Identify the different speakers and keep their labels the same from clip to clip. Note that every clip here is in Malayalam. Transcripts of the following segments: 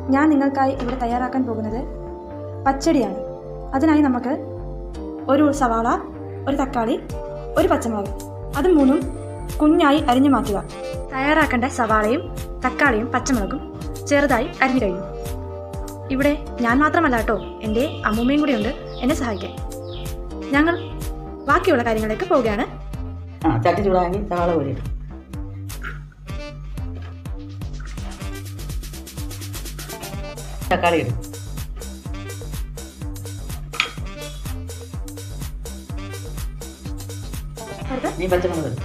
Speaker 1: ഞാൻ നിങ്ങൾക്കായി ഇവിടെ തയ്യാറാക്കാൻ പോകുന്നത് പച്ചടിയാണ് അതിനായി നമുക്ക് ഒരു സവാള ഒരു തക്കാളി ഒരു പച്ചമുളക് അത് മൂന്നും കുഞ്ഞായി അരിഞ്ഞു മാറ്റുക തയ്യാറാക്കേണ്ട സവാളയും തക്കാളിയും പച്ചമുളകും ചെറുതായി അരിഞ്ഞു കഴിഞ്ഞു ഇവിടെ ഞാൻ മാത്രമല്ല കേട്ടോ എൻ്റെ അമ്മൂമ്മയും കൂടിയുണ്ട് എന്നെ സഹായിക്കാൻ ഞങ്ങൾ ബാക്കിയുള്ള കാര്യങ്ങളിലേക്ക് പോവുകയാണ്
Speaker 2: ആ ചട്ടി ചൂടാക്കി സവാള കോരി തക്കാളി ഇടും
Speaker 1: അടുത്ത്
Speaker 2: നീ പച്ചമുളക് ഇടും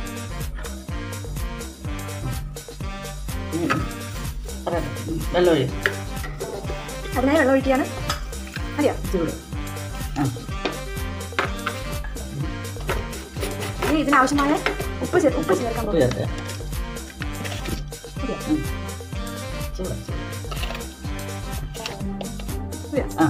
Speaker 2: ഉം. ഉം. പറയട്ടെ. ഉം. വെള്ളം ഒഴി
Speaker 1: അതിനായി വെള്ളം ഒഴിക്കുകയാണ് മതിയോ
Speaker 2: ചൂട് ആ
Speaker 1: ഇനി ഇതിനാവശ്യമായ ഉപ്പ് ചേർ ഉപ്പ് ചേർക്കാൻ
Speaker 2: ഉപ്പ്
Speaker 1: പോകും
Speaker 2: ചേർത്ത്
Speaker 1: മതിയോ
Speaker 2: ഉം. ചൂട് ചൂട്.
Speaker 1: മതിയോ
Speaker 2: ആ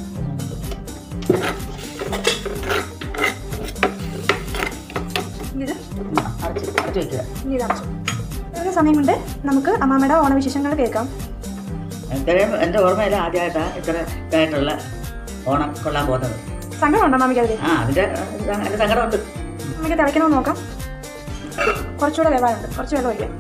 Speaker 1: ഇനി ഇത്
Speaker 2: ഉം. അടച്ച് അടച്ച് വയ്ക്കുക
Speaker 1: ഇനി ഇത് അടച്ചു ഒരു സമയം കൊണ്ട് നമുക്ക് അമ്മാമ്മയുടെ ഓണവിശേഷങ്ങൾ കേൾക്കാം
Speaker 2: ഇത്രയും എൻ്റെ ഓർമ്മയിൽ ആദ്യമായിട്ടാണ് ഇത്ര ഇതായിട്ടുള്ള ഓണം കൊള്ളാൻ പോകുന്നത്
Speaker 1: സങ്കടമുണ്ടോ അമ്മാമ്മയ്ക്ക് അതിൽ
Speaker 2: ആ അതിൻ്റെ എൻ്റെ സങ്കടമുണ്ട്
Speaker 1: നമുക്ക് തിളയ്ക്കണമെന്ന് നോക്കാം കുറച്ചുകൂടെ വേവാനുണ്ട് കുറച്ച് വെള്ളം ഒഴിക്കാം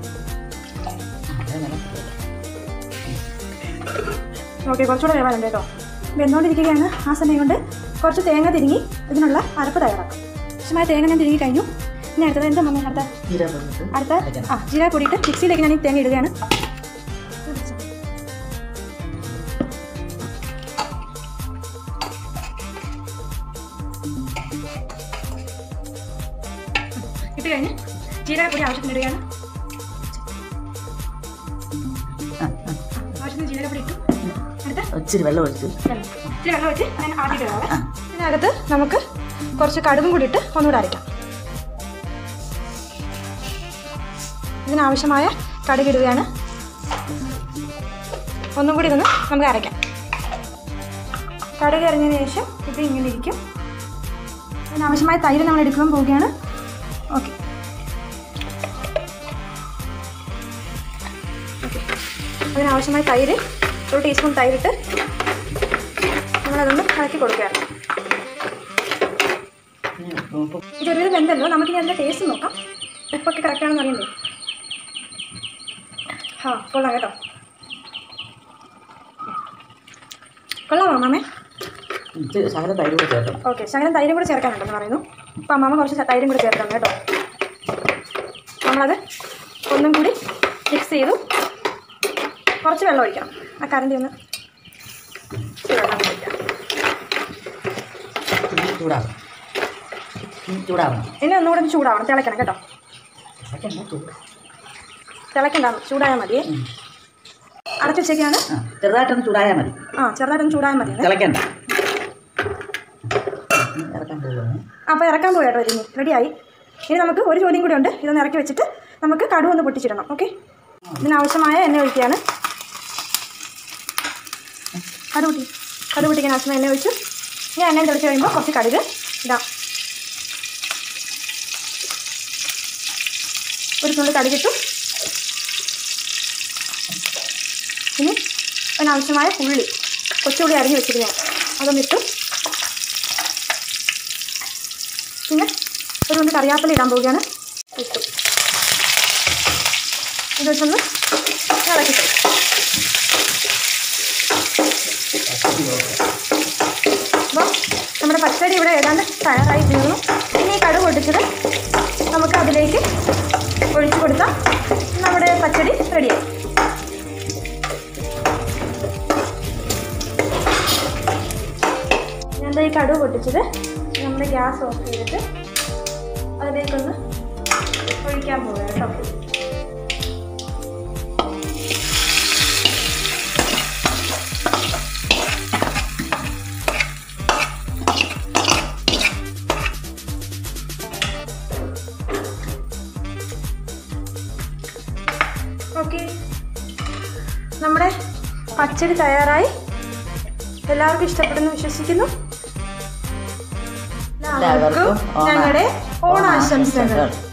Speaker 1: ഓക്കെ കുറച്ചുകൂടെ വേവാനുണ്ട് കേട്ടോ വെന്നുകൊണ്ടിരിക്കുകയാണ് ആ സമയം കൊണ്ട് കുറച്ച് തേങ്ങ തിരിങ്ങി ഇതിനുള്ള അരപ്പ് തയ്യാറാക്കാം ആവശ്യമായ തേങ്ങ ഞാൻ തിരികെ കഴിഞ്ഞു ഇനി അടുത്തത് എന്താ മമ്മി അടുത്ത അടുത്ത ആ ജീരക പൊടിയിട്ട് മിക്സിയിലേക്ക് ഞാൻ ഈ തേങ്ങ ഇടുകയാണ് ഇട്ട് കഴിഞ്ഞ് ജീരകപ്പൊടി ആവശ്യത്തിന് ഇടുകയാണ് ആവശ്യത്തിന് ജീരകപ്പൊടി ഇട്ടു അടുത്ത
Speaker 2: ഇച്ചിരി വെള്ളം ഒഴിച്ച്
Speaker 1: വെള്ളം. ഇത്തിരി വെള്ളം വെച്ച് ഞാൻ ആദ്യം ഇടാവേ
Speaker 2: ആ.
Speaker 1: ഇതിനകത്ത് നമുക്ക് കുറച്ച് കടുകും കൂടി ഇട്ട് ഒന്നുകൂടെ അരയ്ക്കാം ഇതിനാവശ്യമായ കടുക് ഇടുകയാണ് ഒന്നും കൂടി ഇതൊന്ന് നമുക്ക് അരയ്ക്കാം കടുക് അരിഞ്ഞതിന് ശേഷം ഇത് ഇങ്ങനെ ഇരിക്കും ഇതിനാവശ്യമായ തൈര് നമ്മൾ എടുക്കാൻ പോവുകയാണ് ഓക്കെ അതിനാവശ്യമായ തൈര് ഒരു ടീസ്പൂൺ തൈരിട്ട് നമ്മളതൊന്ന് ഇളക്കി കൊടുക്കുകയാണ്
Speaker 2: ഉപ്പ്
Speaker 1: ഇതൊരു വെന്തല്ലോ നമുക്കിനി അതിൻ്റെ ടേസ്റ്റ് നോക്കാം ഉപ്പൊക്കെ കറക്റ്റാണെന്ന് അറിയണ്ടേ ആ കൊള്ളാം കേട്ടോ കൊള്ളാമോ മാമേ
Speaker 2: ഇച്ചിരി ശകലം തൈര് കൂടെ ചേർക്കണം
Speaker 1: ഓക്കെ ശകലം തൈരും കൂടെ ചേർക്കാനുണ്ടെന്ന് പറയുന്നു അപ്പോൾ അമ്മാമ കുറച്ച് തൈരും കൂടെ ചേർക്കണം കേട്ടോ നമ്മളത് ഒന്നും കൂടി മിക്സ് ചെയ്തു കുറച്ച് വെള്ളം ഒഴിക്കണം ആ കറണ്ടി ഒന്ന് ഇച്ചിരി വെള്ളം കൂടി ഒഴിക്കാം
Speaker 2: ഇനി ചൂടാവണം ഇനി ചൂടാവണം
Speaker 1: ഇനി ഒന്നുകൂടെ ഒന്ന് ചൂടാവണം തിളയ്ക്കണം കേട്ടോ
Speaker 2: അതൊക്കെ ചൂട്
Speaker 1: തിളയ്ക്കണ്ട ചൂടായാൽ മതിയേ
Speaker 2: ഉം.
Speaker 1: അടച്ചു വെച്ചേക്കാണ്
Speaker 2: ആ ചെറുതായിട്ടൊന്ന് ചൂടായാൽ മതി
Speaker 1: ആ ചെറുതായിട്ടൊന്ന് ചൂടായാൽ മതി
Speaker 2: തിളക്കണ്ട ഉം, ഇറക്കാൻ പോകുകയാണ്
Speaker 1: അപ്പോൾ ഇറക്കാൻ പോയി കേട്ടോ ഇനി റെഡിയായി ഇനി നമുക്ക് ഒരു ജോലിയും കൂടി ഉണ്ട് ഇതൊന്ന് ഇറക്കി വെച്ചിട്ട് നമുക്ക് കടുവ ഒന്ന് പൊട്ടിച്ചിടണം ഓക്കെ ഇതിനാവശ്യമായ എണ്ണ ഒഴിക്കുകയാണ് കടു പൊട്ടി കടു പൊട്ടിക്കാൻ ആവശ്യമായ എണ്ണ ഒഴിച്ചു ഇനി എണ്ണയും തെളിച്ച് കഴിയുമ്പോൾ കുറച്ച് കടുക് ഇടാം ഒരു തുള്ളി കടുകിട്ടു ഇനി അതിനാവശ്യമായ ഉള്ളി കൊച്ചുള്ളി അരിഞ്ഞ് വെച്ചിരിക്കുകയാണ് അതൊന്ന് ഇട്ടു പിന്നെ ഒരു തുള്ളി കറിയാപ്പല ഇടാൻ പോവുകയാണ് ഇട്ടു ഇത് വെച്ചൊന്ന് ഇളക്കിട്ടു അപ്പോൾ നമ്മുടെ പച്ചടി ഇവിടെ ഏതാണ്ട് തയ്യാറായി തീർന്നു ഇനി ഈ കടുക് പൊട്ടിച്ചത് നമുക്ക് അതിലേക്ക് ഒഴിച്ചു കൊടുത്താൽ നമ്മുടെ പച്ചടി റെഡിയായി ഞാൻ ദാ ഈ കടുക് പൊട്ടിച്ചത് നമ്മുടെ ഗ്യാസ് ഓഫ് ചെയ്തിട്ട് അതിലേക്കൊന്ന് ഒഴിക്കാൻ പോവുക കേട്ടോ ഓക്കെ നമ്മുടെ പച്ചടി തയ്യാറായി എല്ലാവർക്കും ഇഷ്ടപ്പെടുന്നു വിശ്വസിക്കുന്നു എല്ലാവർക്കും
Speaker 2: എല്ലാവർക്കും ഓണ-
Speaker 1: ഞങ്ങളുടെ ഓണാശംസകൾ
Speaker 2: ഓണാശംസകൾ.